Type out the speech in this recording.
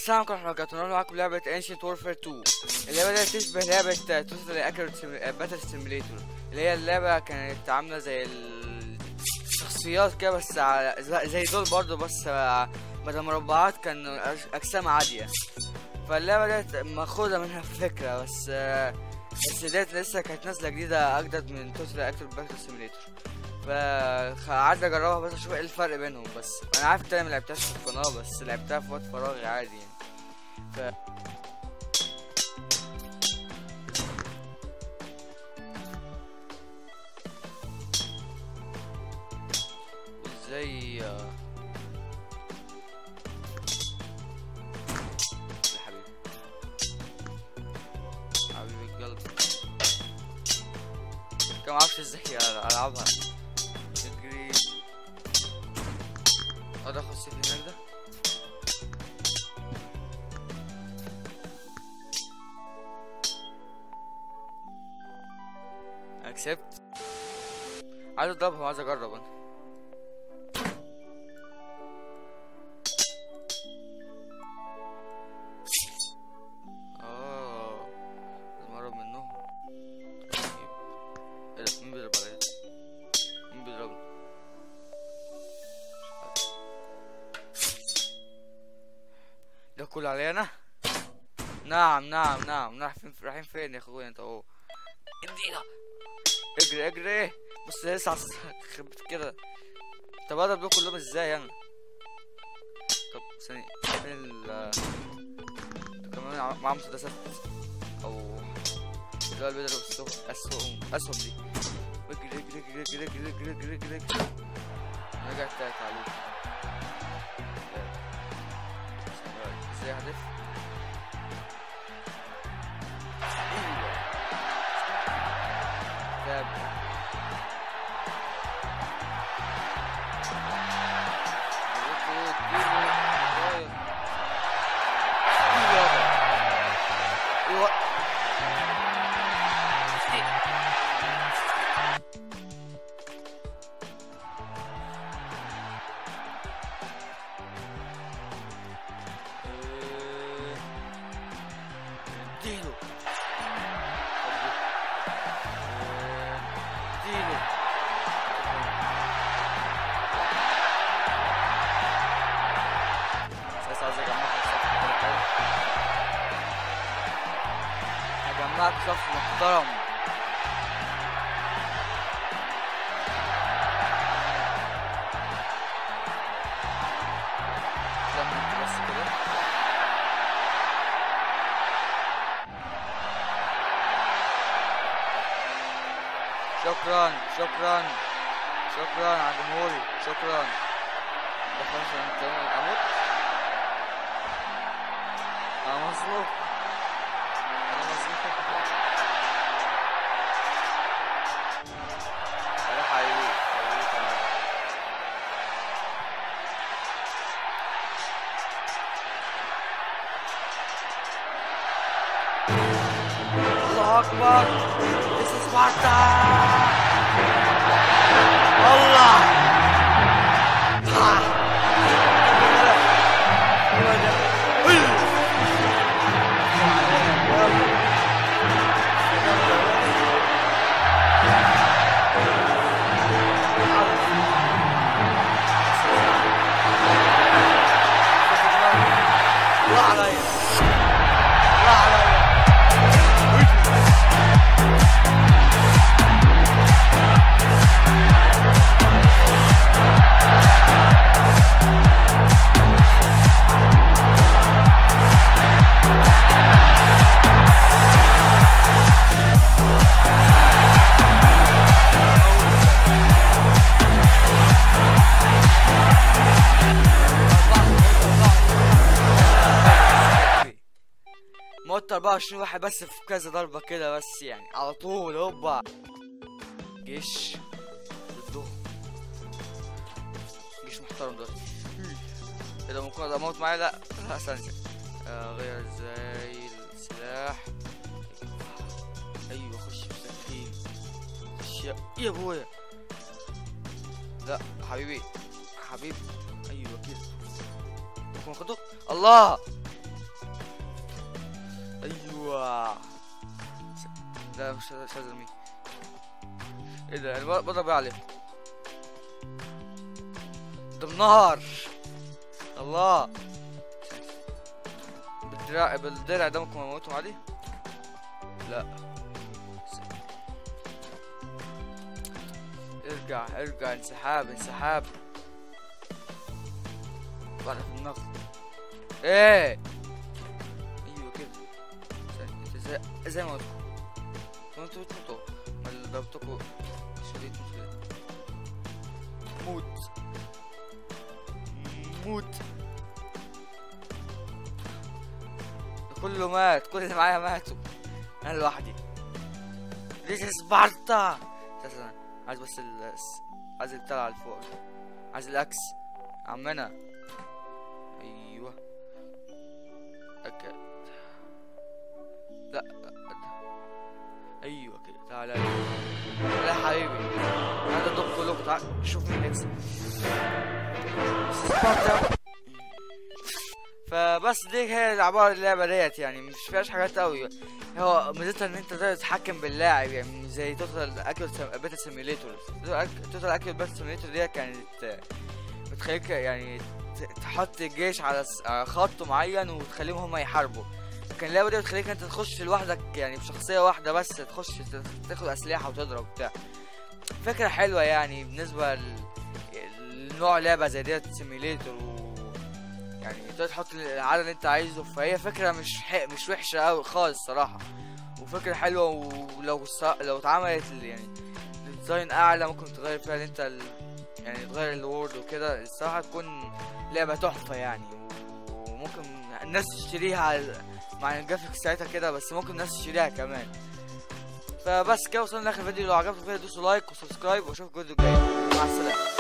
السلام عليكم ورحمة الله وبركاته معاكم لعبة Ancient Warfare 2 اللعبة دي تشبه لعبة توتال اكيوريت باتل سيميليتور اللي هي اللعبة كانت عاملة زي الشخصيات كده بس على زي- زي دول برضو بس آه، بدل مربعات كان أج- أجسام عادية فاللعبة ديت ماخودة منها فكرة بس آه، بس ديت لسه كانت نازلة جديدة أجدد من توتال اكيوريت باتل سيميليتور فعايز اجربها بس اشوف ايه الفرق بينهم بس انا عارف تاني ما لعبتهاش في القناه بس لعبتها في وقت فراغي عادي يعني ف ازاي آه، يا حبيبي حبيبي القلب كان معرفش ازاي العبها اجري اقدر اخد السيف هناك ده اكسبت عايز اضربها عايز اجرب انا اه لازم اقرب منهم طيب ايه ده مين بيضرب عليا مين بيضربني ده كله عليا انا نعم نعم نعم رايح فين رايحين فين يا اخويا انت اهو ادينا اجري اجري بص لسه عص- خربت كده طب اضرب دول كلهم ازاي انا طب ثانية فين ال ده كمان ع- معاه مسدسات او اللي هو اللي بيضرب السهم اسهم اسهم دي اجري اجري اجري اجري اجري اجري اجري اجري اجري رجعت تالت عليك ازاي اهدف تاب اديله اديله بس عايز اجمعك في صف محترم هجمعك في صف محترم لما انت بس كده شكرا شكرا شكرا على جمهوري شكرا ده خلاص انت اموت انا مظلوم انا مظلوم يا حبيبي حبيبي تمام الله اكبر This is Sparta الله آه. الله عليا الله عليا موت 24 واحد بس في كذا ضربة كده بس يعني على طول هوبا جيش ضدهم جيش محترم دلوقتي ايه ده ممكن اموت معايا لا لا ثانية آه، غير ازاي السلاح ايوه خش بسكين خش يا يا ابويا لا حبيبي حبيبي ايوه كده ممكن اخده الله ايوه لا مش مش عايز ارميه ايه ده انا بضرب إيه عليه ده بنار الله بالدراع بالدرع ده ممكن اموتهم عادي لا ارجع ارجع انسحاب انسحاب بعد في النقل ايه ايوه كده ثانية، انت زي زي ما قلت انتوا انتوا ما اللي ضربتكوا شديد شديد موت موت كله مات كل اللي معايا ماتوا انا لوحدي ليش سبارتا استنى عايز بس ال عايز البتاع اللي فوق ده. عايز الاكس عمنا ايوه أكد. لا ايوه كده تعالى تعالى يا حبيبي تعالى دق كلكم تعالى شوف مين يكسب سبارتا فبس دي هي عبارة اللعبة ديت يعني مش فيهاش حاجات قوي هو ميزتها ان انت تقدر تتحكم باللاعب يعني مش زي توتال اكل بيتا سيميليتور توتال اكل بيتا سيميليتور دي كانت آه، بتخليك يعني ت- تحط الجيش على س- على خط معين وتخليهم هم يحاربوا لكن اللعبة دي بتخليك انت تخش لوحدك يعني بشخصية واحدة بس تخش ت- تاخد اسلحة وتضرب وبتاع فكرة حلوة يعني بالنسبة ل- لنوع لعبة زي ديت سيميليتور و يعني تقدر تحط العدد اللي انت عايزه فهي فكرة مش ح... مش وحشة أوي خالص صراحة وفكرة حلوة ولو ص... لو اتعملت ال- يعني ديزاين أعلى ممكن تغير فيها اللي انت ال... يعني تغير الوورد وكده الصراحة تكون لعبة تحفة يعني وممكن الناس تشتريها مع الجرافيكس بتاعتها كده بس ممكن الناس تشتريها كمان فبس كده وصلنا لاخر فيديو لو عجبكم الفيديو دوسوا لايك وسبسكرايب واشوفكم الفيديو الجاي مع السلامة